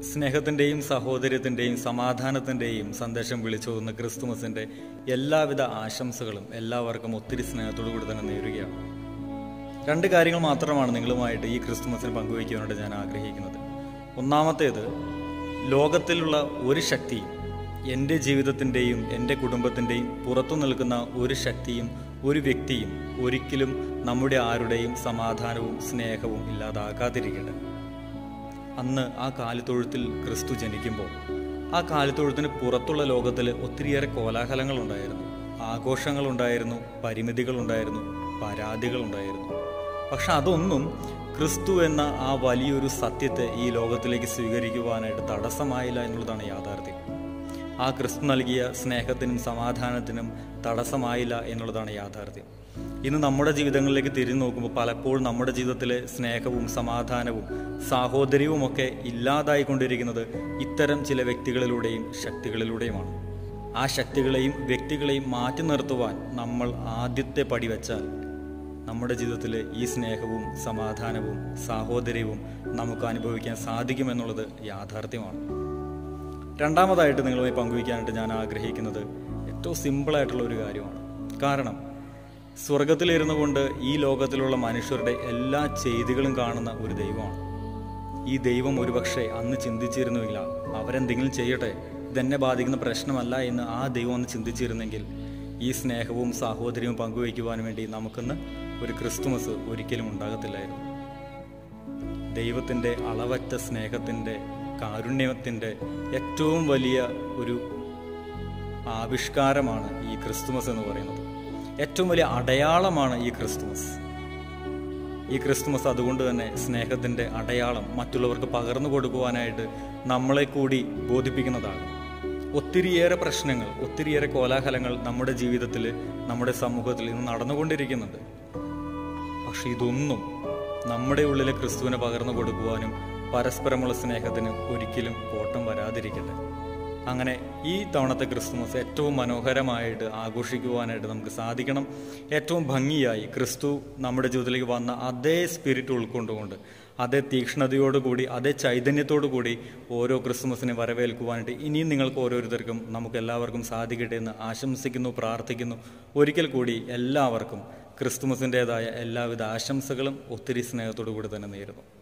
സ്നേഹത്തിൻ്റെയും സഹോദര്യത്തിൻ്റെയും സമാധാനത്തിൻ്റെയും സന്ദേശം വിളിച്ചോതുന്ന ക്രിസ്തുമസിൻ്റെ എല്ലാവിധ ആശംസകളും എല്ലാവർക്കും ഒത്തിരി സ്നേഹത്തോടു കൂടി തന്നെ നേരുകയാണ് രണ്ട് കാര്യങ്ങൾ മാത്രമാണ് നിങ്ങളുമായിട്ട് ഈ ക്രിസ്തുമസിന് പങ്കുവയ്ക്കുവാനായിട്ട് ഞാൻ ആഗ്രഹിക്കുന്നത് ഒന്നാമത്തേത് ലോകത്തിലുള്ള ഒരു ശക്തിയും എൻ്റെ ജീവിതത്തിൻ്റെയും എൻ്റെ കുടുംബത്തിൻ്റെയും പുറത്തു നിൽക്കുന്ന ഒരു ശക്തിയും ഒരു വ്യക്തിയും ഒരിക്കലും നമ്മുടെ ആരുടെയും സമാധാനവും സ്നേഹവും ഇല്ലാതാക്കാതിരിക്കട്ടെ അന്ന് ആ കാലിത്തൊഴുത്തിൽ ക്രിസ്തു ജനിക്കുമ്പോൾ ആ കാലിത്തൊഴുത്തിന് പുറത്തുള്ള ലോകത്തിൽ ഒത്തിരിയേറെ കോലാഹലങ്ങളുണ്ടായിരുന്നു ആഘോഷങ്ങളുണ്ടായിരുന്നു പരിമിതികളുണ്ടായിരുന്നു പരാതികളുണ്ടായിരുന്നു പക്ഷെ അതൊന്നും ക്രിസ്തു എന്ന ആ വലിയൊരു സത്യത്തെ ഈ ലോകത്തിലേക്ക് സ്വീകരിക്കുവാനായിട്ട് തടസ്സമായില്ല എന്നുള്ളതാണ് യാഥാർത്ഥ്യം ആ ക്രിസ്തു നൽകിയ സ്നേഹത്തിനും സമാധാനത്തിനും തടസ്സമായില്ല എന്നുള്ളതാണ് യാഥാർത്ഥ്യം ഇന്ന് നമ്മുടെ ജീവിതങ്ങളിലേക്ക് തിരിഞ്ഞു നോക്കുമ്പോൾ പലപ്പോഴും നമ്മുടെ ജീവിതത്തിലെ സ്നേഹവും സമാധാനവും സാഹോദര്യവും ഒക്കെ ഇല്ലാതായിക്കൊണ്ടിരിക്കുന്നത് ഇത്തരം ചില വ്യക്തികളിലൂടെയും ശക്തികളിലൂടെയുമാണ് ആ ശക്തികളെയും വ്യക്തികളെയും മാറ്റി നിർത്തുവാൻ നമ്മൾ ആദ്യത്തെ പടി വെച്ചാൽ നമ്മുടെ ജീവിതത്തിൽ ഈ സ്നേഹവും സമാധാനവും സാഹോദര്യവും നമുക്ക് അനുഭവിക്കാൻ സാധിക്കുമെന്നുള്ളത് യാഥാർത്ഥ്യമാണ് രണ്ടാമതായിട്ട് നിങ്ങളുമായി പങ്കുവയ്ക്കാനായിട്ട് ഞാൻ ആഗ്രഹിക്കുന്നത് ഏറ്റവും സിമ്പിളായിട്ടുള്ള ഒരു കാര്യമാണ് കാരണം സ്വർഗത്തിലിരുന്നു കൊണ്ട് ഈ ലോകത്തിലുള്ള മനുഷ്യരുടെ എല്ലാ ചെയ്തികളും കാണുന്ന ഒരു ദൈവമാണ് ഈ ദൈവം ഒരുപക്ഷെ അന്ന് ചിന്തിച്ചിരുന്നുമില്ല അവരെന്തെങ്കിലും ചെയ്യട്ടെ ഇതെന്നെ ബാധിക്കുന്ന പ്രശ്നമല്ല എന്ന് ആ ദൈവം ഒന്ന് ചിന്തിച്ചിരുന്നെങ്കിൽ ഈ സ്നേഹവും സാഹോദര്യവും പങ്കുവയ്ക്കുവാൻ വേണ്ടി നമുക്കിന്ന് ഒരു ക്രിസ്തുമസ് ഒരിക്കലും ഉണ്ടാകത്തില്ലായിരുന്നു ദൈവത്തിൻ്റെ അളവറ്റ സ്നേഹത്തിൻ്റെ കാരുണ്യത്തിൻ്റെ ഏറ്റവും വലിയ ഒരു ആവിഷ്കാരമാണ് ഈ ക്രിസ്തുമസ് എന്ന് പറയുന്നത് ഏറ്റവും വലിയ അടയാളമാണ് ഈ ക്രിസ്തുമസ് ഈ ക്രിസ്തുമസ് അതുകൊണ്ട് തന്നെ സ്നേഹത്തിൻ്റെ അടയാളം മറ്റുള്ളവർക്ക് പകർന്നു കൊടുക്കുവാനായിട്ട് നമ്മളെ കൂടി ബോധിപ്പിക്കുന്നതാണ് ഒത്തിരിയേറെ പ്രശ്നങ്ങൾ ഒത്തിരിയേറെ കോലാഹലങ്ങൾ നമ്മുടെ ജീവിതത്തിൽ നമ്മുടെ സമൂഹത്തിൽ ഇന്ന് നടന്നുകൊണ്ടിരിക്കുന്നുണ്ട് പക്ഷെ ഇതൊന്നും നമ്മുടെ ഉള്ളിലെ ക്രിസ്തുവിനെ പകർന്നു കൊടുക്കുവാനും പരസ്പരമുള്ള സ്നേഹത്തിന് ഒരിക്കലും കോട്ടം വരാതിരിക്കട്ടെ അങ്ങനെ ഈ തവണത്തെ ക്രിസ്തുമസ് ഏറ്റവും മനോഹരമായിട്ട് ആഘോഷിക്കുവാനായിട്ട് നമുക്ക് സാധിക്കണം ഏറ്റവും ഭംഗിയായി ക്രിസ്തു നമ്മുടെ ജീവിതത്തിലേക്ക് വന്ന അതേ സ്പിരിറ്റ് ഉൾക്കൊണ്ടുകൊണ്ട് അതേ തീക്ഷ്ണതയോടുകൂടി അതേ ചൈതന്യത്തോടു കൂടി ഓരോ ക്രിസ്തുമസിനെ വരവേൽക്കുവാനായിട്ട് ഇനിയും നിങ്ങൾക്ക് ഓരോരുത്തർക്കും നമുക്ക് എല്ലാവർക്കും സാധിക്കട്ടെ എന്ന് ആശംസിക്കുന്നു പ്രാർത്ഥിക്കുന്നു ഒരിക്കൽ കൂടി എല്ലാവർക്കും ക്രിസ്തുമസിൻ്റെതായ എല്ലാവിധ ആശംസകളും ഒത്തിരി സ്നേഹത്തോടു കൂടി തന്നെ നേരുന്നു